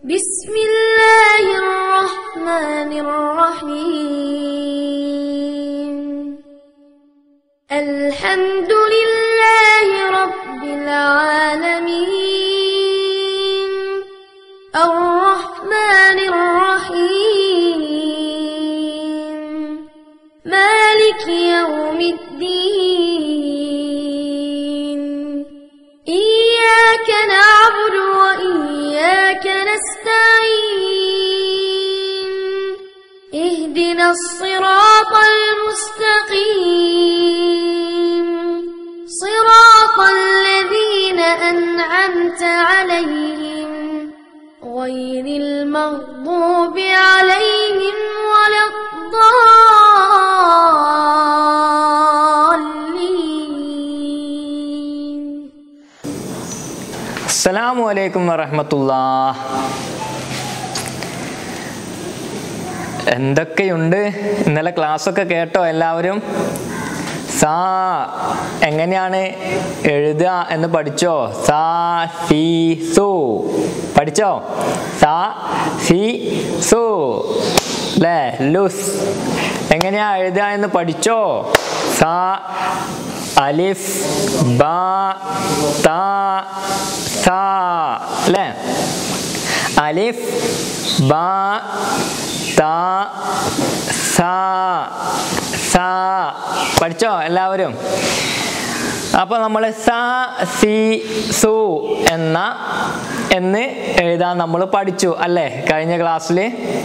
بسم الله الرحمن الرحيم الحمد لله رب العالمين الرحمن الرحيم مالك يوم الدين إياك نعبد وإياك نستعين اهدنا الصراط المستقيم صراط الذين أنعمت عليهم غير المغضوب عليهم ولا الضالين അസ്സലാമു അലൈക്കും വറഹമത്തുല്ലാ എന്തൊക്കെയുണ്ട് ഇന്നലെ ക്ലാസ്സൊക്കെ കേട്ടോ എല്ലാവരും സാ എങ്ങനെയാണ് എഴുതുക എന്ന് പഠിച്ചോ സാ സി സു പഠിച്ചോ സാ സി സു അല്ലേ ലുസ് എങ്ങനെയാ എഴുതുക എന്ന് പഠിച്ചോ സാ അലിഫ് ബ ത സ അല്ലേ അലിഫ് ബ ത സ സ പഠിച്ചോ എല്ലാവരും അപ്പോൾ നമ്മൾ സ സി സു എന്ന എന്ന് എഴുതാൻ നമ്മൾ പഠിച്ചു അല്ലേ കഴിഞ്ഞ ക്ലാസ്സിൽ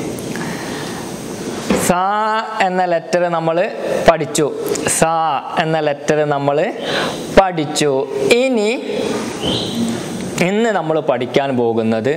സ എന്ന ലെറ്റർ നമ്മൾ പഠിച്ചു സ എന്ന ലെറ്റർ നമ്മൾ പഠിച്ചു ഇനി ഇന്ന് നമ്മൾ പഠിക്കാൻ പോകുന്നത്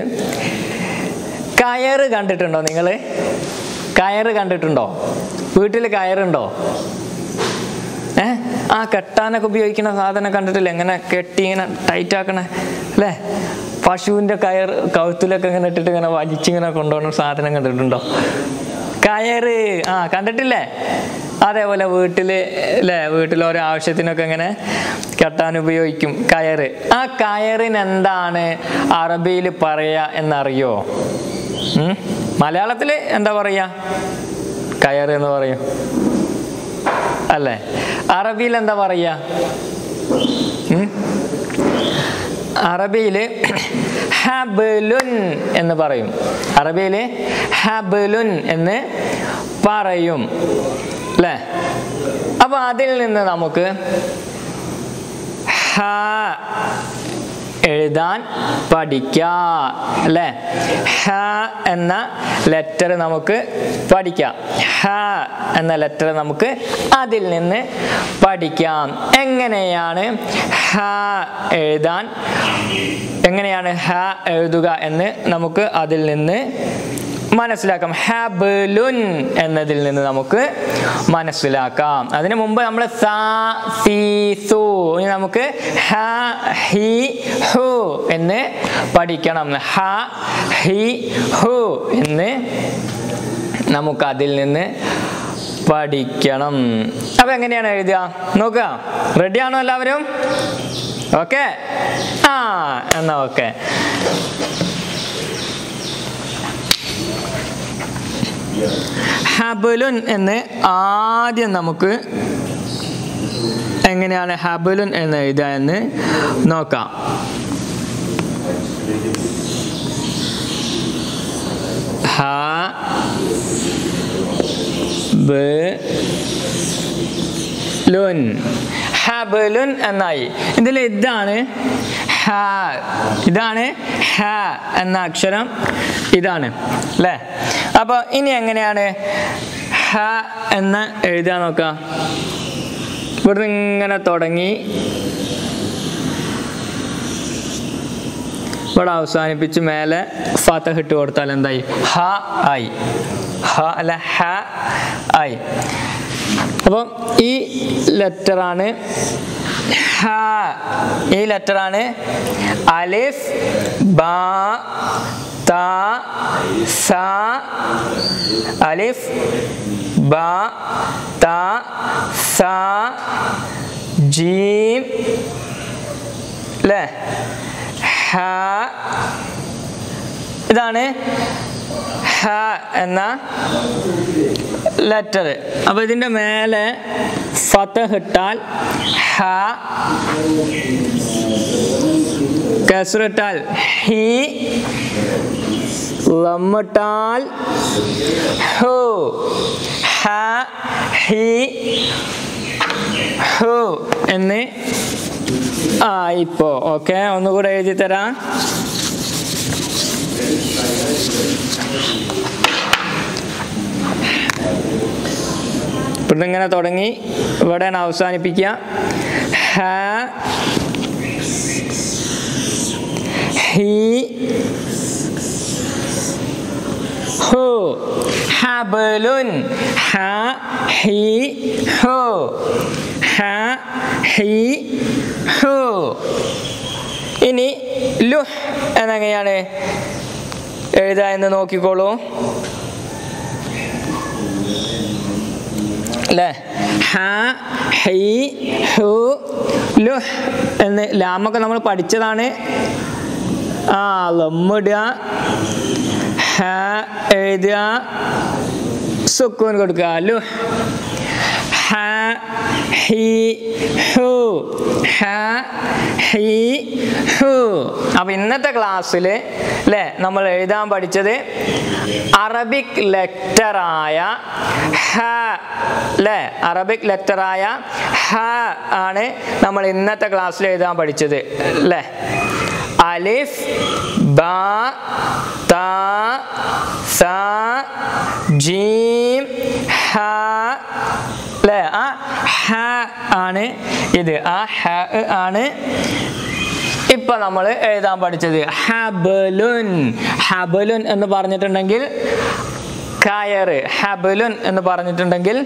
കയറ് കണ്ടിട്ടുണ്ടോ നിങ്ങൾ കയറ് കണ്ടിട്ടുണ്ടോ വീട്ടിൽ കയറുണ്ടോ ഏ ആ കെട്ടാനൊക്കെ ഉപയോഗിക്കുന്ന സാധനം കണ്ടിട്ടില്ല എങ്ങനെ കെട്ടി ഇങ്ങനെ ടൈറ്റ് ആക്കണേ അല്ലേ പശുവിൻ്റെ കയർ കഴുത്തിലൊക്കെ ഇങ്ങനെ ഇട്ടിട്ട് ഇങ്ങനെ വലിച്ചിങ്ങനെ കൊണ്ടുപോകുന്ന സാധനം കണ്ടിട്ടുണ്ടോ കയറ് ആ കണ്ടിട്ടില്ലേ അതേപോലെ വീട്ടിൽ അല്ലേ വീട്ടിൽ ഓരോ ആവശ്യത്തിനൊക്കെ ഇങ്ങനെ കെട്ടാൻ ഉപയോഗിക്കും കയറ് ആ കയറിന് എന്താണ് അറബിയിൽ പറയുക എന്നറിയോ ഉം? മലയാളത്തിൽ എന്താ പറയുക കയറ് എന്ന് പറയും അല്ലേ അറബിയിൽ എന്താ പറയുക ഉം? അറബിയിൽ ഹബലുൻ എന്ന് പറയും അറബിയിൽ ഹബലുൻ എന്ന് പറയും അല്ലേ അപ്പൊ അതിൽ നിന്ന് നമുക്ക് ഹ എഴുതാൻ പഠിക്കാം അല്ലേ ഹ എന്ന ലെറ്റർ നമുക്ക് പഠിക്കാം ഹ എന്ന ലെറ്റർ നമുക്ക് അതിൽ നിന്ന് പഠിക്കാം എങ്ങനെയാണ് ഹ എഴുതാൻ എങ്ങനെയാണ് ഹ എഴുതുക എന്ന് നമുക്ക് അതിൽ നിന്ന് മനസ്സിലാക്കാം ഹബലുൻ എന്നതിൽ നിന്ന് നമുക്ക് മനസ്സിലാക്കാം അതിനു മുമ്പ് നമ്മൾ സാ സീ സു ഇനി നമുക്ക് ഹ ഹി ഹു എന്ന് പഠിക്കണം ഹ ഹി ഹു എന്ന് നമുക്ക് അതിൽ നിന്ന് പഠിക്കണം അപ്പൊ എങ്ങനെയാണ് എഴുതുക നോക്കുക റെഡിയാണോ എല്ലാവരും ഓക്കെ ആ എന്നാ ഓക്കെ ഹബലുൻ എന്ന് ആദ്യം നമുക്ക് എങ്ങനെയാണ് ഹബലുൻ എന്ന് എഴുതുക എന്ന് നോക്കാം ഹ ബ ലുൻ ഹബലുൻ എന്നായി ഇതിൽ ഇതാണ് ഹ ഇതാണ് ഹ എന്ന അക്ഷരം ഇതാണ് അല്ലേ അപ്പോൾ ഇനി എങ്ങനെയാണ് ഹ എന്ന് എഴുതാൻ നോക്കാം ഇവിടുന്ന് ഇങ്ങനെ തുടങ്ങി ഇവിടെ അവസാനിപ്പിച്ച് മേലെ ഫാത്തഹ് ഇട്ട് കൊടുത്താൽ എന്തായി ഹ ആയി ഹ അല്ല ഹ ആയി അപ്പം ഈ ലെറ്ററാണ് ഹ ഈ ലെറ്ററാണ് അലിഫ് ബ ത സ അലിഫ് ബ ത സ ജീം അല്ലേ ഹ ഇതാണ് ഹ എന്ന ലെറ്റർ അപ്പൊ ഇതിന്റെ മേലെ ഫതഹ് ഇട്ടാൽ ഹ കസ്റിട്ടാൽ ഹി ലമ്മിട്ടാൽ ഹു ഹ ഹി ഹു എന്ന് ആ ഇപ്പോ ഓക്കെ ഒന്നുകൂടെ എഴുതി തരാം ഇവിടുന്ന് ഇങ്ങനെ തുടങ്ങി ഇവിടെയാണ് അവസാനിപ്പിക്കുക ഹ ഹി ഹു ഹബലുൻ ഹ ഹി ഹു ഹ ഹി ഹു ഇനി ലുഹ് എന്നെങ്ങനെയാണ് എഴുതാ എന്ന് നോക്കിക്കോളൂ അല്ലേ ഹ ഹൈ ഹു ലുഹ് എന്ന് ലാമൊക്കെ നമ്മൾ പഠിച്ചതാണ് ആ ലമ്മിടുക ഹ എഴുതുക സുക്കൂൻ കൊടുക്കുക ലുഹ് ഹ ഹി ഹു ഹ ഹി ഹു അപ്പൊ ഇന്നത്തെ ക്ലാസ്സിൽ അല്ലേ നമ്മൾ എഴുതാൻ പഠിച്ചത് അറബിക് ലെറ്ററായ ഹ അല്ലേ അറബിക് ലെറ്ററായ ഹ ആണ് നമ്മൾ ഇന്നത്തെ ക്ലാസ്സിൽ എഴുതാൻ പഠിച്ചത് അല്ലേ അലിഫ് ബ ത സ ജീം ഹ അല്ലേ ആ ഹ ആണ് ഇത് ആ ഹ ആണ് ഇപ്പൊ നമ്മൾ എഴുതാൻ പഠിച്ചത് ഹബലുൻ ഹബലുൻ എന്ന് പറഞ്ഞിട്ടുണ്ടെങ്കിൽ കയറ് ഹബലുൻ എന്ന് പറഞ്ഞിട്ടുണ്ടെങ്കിൽ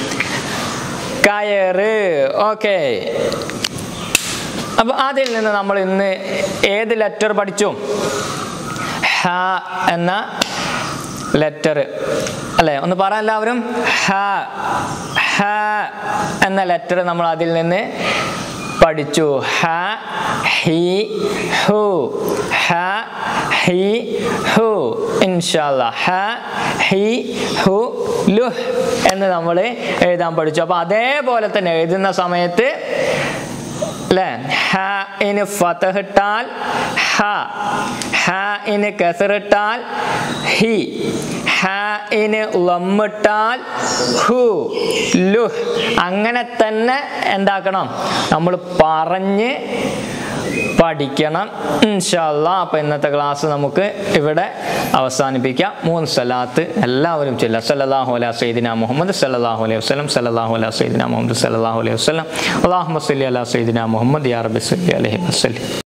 കയറ് ഓക്കെ അപ്പൊ അതിൽ നിന്ന് നമ്മൾ ഇന്ന് ഏത് ലെറ്റർ പഠിച്ചു ഹ എന്ന ലെറ്റർ അല്ലേ ഒന്ന് പറ എല്ലാവരും ഹ ഹ എന്ന ലെറ്റർ നമ്മൾ അതിൽ നിന്ന് പഠിച്ചു ഹ ഹി ഹു ഹ ഹി ഹു ഇൻഷാല്ല ഹ ഹി ഹു ലുഹ് എന്ന് നമ്മൾ എഴുതാൻ പഠിച്ചു അപ്പോൾ അതേപോലെ തന്നെ എഴുതുന്ന സമയത്ത് അല്ലേ ഹ ഇന് ഫതഹിട്ടാൽ ഹ ഹ ഇന് കസറിട്ടാൽ ഹി ഹ ഇന് ലമ്മിട്ടാൽ ഹു ലുഹ് അങ്ങനെ തന്നെ എന്താക്കണം നമ്മൾ പറഞ്ഞ് പഠിക്കണം ഇൻഷല്ല അപ്പം ഇന്നത്തെ ക്ലാസ് നമുക്ക് ഇവിടെ അവസാനിപ്പിക്കാം മൂന്ന് സ്ഥലത്ത് എല്ലാവരും ചെല്ലാം സല്ലല്ലാഹു അലാ സയ്യിദിന മുഹമ്മദ് സല്ലല്ലാഹു അലൈഹി വസല്ലം സല്ലല്ലാഹു അലാ സയ്യിദിന മുഹമ്മദ് സല്ലല്ലാഹു അലൈഹി വസല്ലം അല്ലാഹുമ്മ സല്ലി അലാ സയ്യിദിന മുഹമ്മദ് യാ റബ്ബി സല്ലി അലൈഹി വസല്ലം